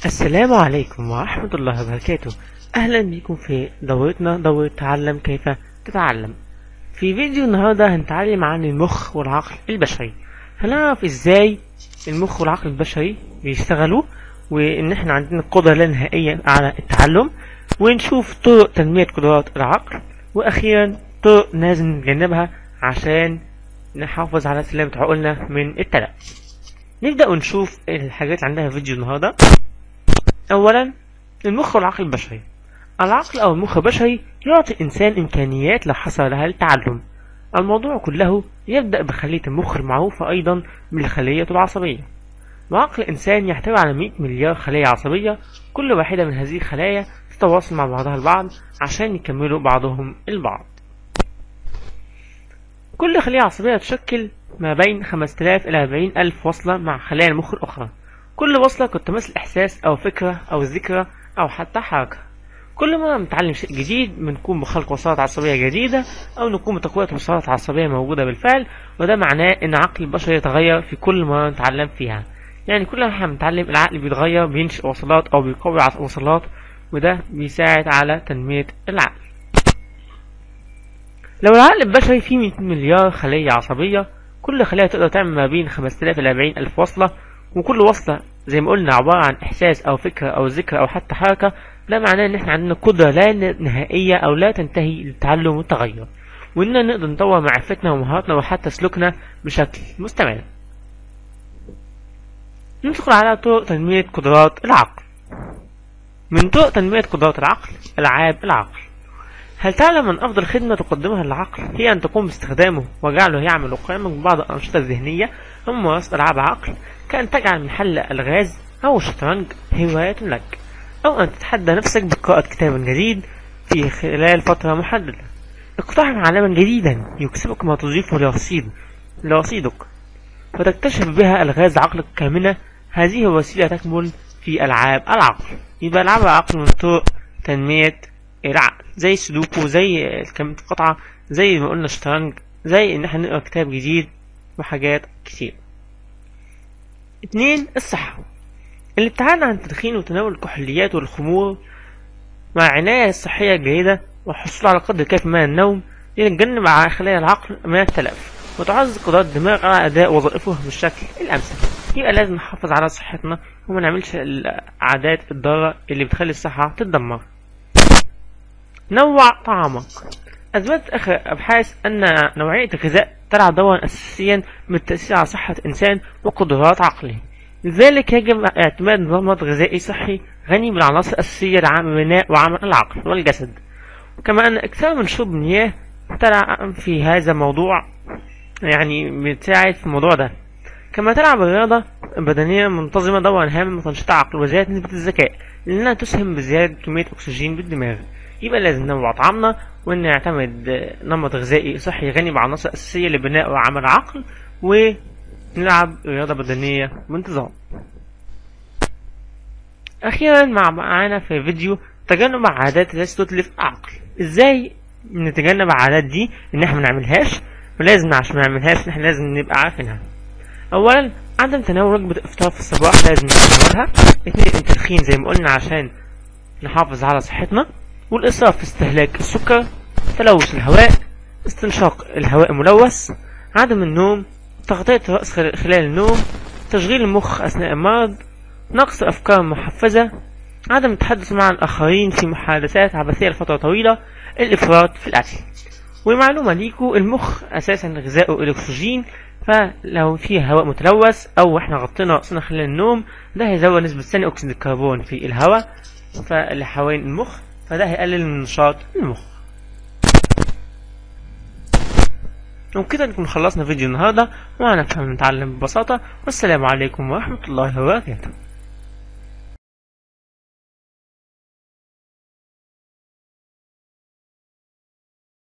السلام عليكم ورحمة الله وبركاته أهلا بكم في دورتنا دورة تعلم كيف تتعلم في فيديو النهاردة هنتعلم عن المخ والعقل البشري هنعرف ازاي المخ والعقل البشري بيشتغلوا وان احنا عندنا قدرة لا نهائية على التعلم ونشوف طرق تنمية قدرات العقل واخيرا طرق لازم نتجنبها عشان نحافظ على سلامة عقولنا من التلف نبدأ ونشوف الحاجات اللي عندها في فيديو النهاردة أولا المخ والعقل البشري العقل أو المخ البشري يعطي الإنسان إمكانيات لو حصل لها التعلم الموضوع كله يبدأ بخلية المخ المعروفة أيضا بالخلية العصبية وعقل الإنسان يحتوي على 100 مليار خلية عصبية كل واحدة من هذه الخلايا تتواصل مع بعضها البعض عشان يكملوا بعضهم البعض كل خلية عصبية تشكل ما بين 5000 إلى 40 ألف وصلة مع خلايا المخ الأخرى كل وصلة قد تمثل إحساس أو فكرة أو ذكرى أو حتى حركة كل ما نتعلم شيء جديد بنكون بخلق وصلات عصبية جديدة أو نكون بتقوية وصلات عصبية موجودة بالفعل وده معناه إن عقل البشر يتغير في كل مرة نتعلم فيها يعني كل ما احنا بنتعلم العقل بيتغير بينشئ وصلات أو بيقوي وصلات وده بيساعد على تنمية العقل لو العقل البشري فيه 100 مليار خلية عصبية كل خلية تقدر تعمل ما بين 5000 إلى 40 ألف وصلة وكل وصلة زي ما قلنا عبارة عن إحساس أو فكرة أو ذكرى أو حتى حركة ده معناه إن إحنا عندنا قدرة لا نهائية أو لا تنتهي للتعلم والتغير وإننا نقدر نطور معرفتنا ومهاراتنا وحتى سلوكنا بشكل مستمر ندخل على طرق تنمية قدرات العقل من طرق تنمية قدرات العقل ألعاب العقل هل تعلم أن أفضل خدمة تقدمها للعقل هي أن تقوم باستخدامه وجعله يعمل وقيامه ببعض الأنشطة الذهنية ثم ممارسة ألعاب عقل كأن تجعل من حل الغاز أو الشطرنج هواية لك أو أن تتحدى نفسك بقراءة كتاب جديد في خلال فترة محددة اقتحم عالما جديدا يكسبك ما تضيفه لرصيد لرصيدك وتكتشف بها ألغاز عقلك كامنة هذه الوسيلة تكمن في ألعاب العقل يبقى ألعاب العقل من طرق تنمية العقل زي السودوكو زي كلمة القطعة زي ما قلنا الشطرنج زي إن احنا نقرا كتاب جديد وحاجات كتير اتنين الصحة الابتعاد عن التدخين وتناول الكحوليات والخمور مع العناية الصحية الجيدة والحصول على قدر كافي من النوم لنتجنب على خلايا العقل من التلف وتعزز قدرات الدماغ على أداء وظائفه بالشكل الأمثل يبقى لازم نحافظ على صحتنا وما نعملش العادات الضارة اللي بتخلي الصحة تتدمر نوع طعامك أثبتت آخر أبحاث أن نوعية الغذاء تلعب دورا أساسيا بالتأثير على صحة الإنسان وقدرات عقله لذلك يجب اعتماد نظام غذائي صحي غني بالعناصر الأساسية لعمل البناء وعمل العقل والجسد كما أن إكثار من شرب المياه تلعب في هذا الموضوع يعني بتساعد في الموضوع ده كما تلعب الرياضة البدنية منتظمة دورا هاما من تنشيط العقل وزيادة نسبة الذكاء لأنها تسهم بزيادة كمية أكسجين بالدماغ يبقى لازم ننوع طعامنا وان نعتمد نمط غذائي صحي غني بعناصر اساسيه لبناء وعمل عقل ونلعب رياضه بدنيه بانتظام اخيرا مع معانا في فيديو تجنب عادات التي تتلف العقل ازاي نتجنب العادات دي ان احنا منعملهاش ولازم عشان منعملهاش احنا لازم نبقى عارفينها اولا عدم تناول وجبة الافطار في الصباح لازم نتناولها اتنين التدخين زي ما قلنا عشان نحافظ على صحتنا والإسراف في استهلاك السكر تلوث الهواء استنشاق الهواء الملوث عدم النوم تغطية الرأس خلال النوم تشغيل المخ أثناء المرض نقص الأفكار المحفزة عدم التحدث مع الآخرين في محادثات عبثية لفترة طويلة الإفراط في الأكل ومعلومة ليكو المخ أساسا غذاؤه الأكسجين فلو فيه هواء متلوث أو إحنا غطينا رأسنا خلال النوم ده هيزود نسبة ثاني أكسيد الكربون في الهواء فاللي حوالين المخ فده هيقلل من نشاط المخ وبكده نكون خلصنا فيديو النهاردة وهنفهم نتعلم ببساطة والسلام عليكم ورحمة الله وبركاته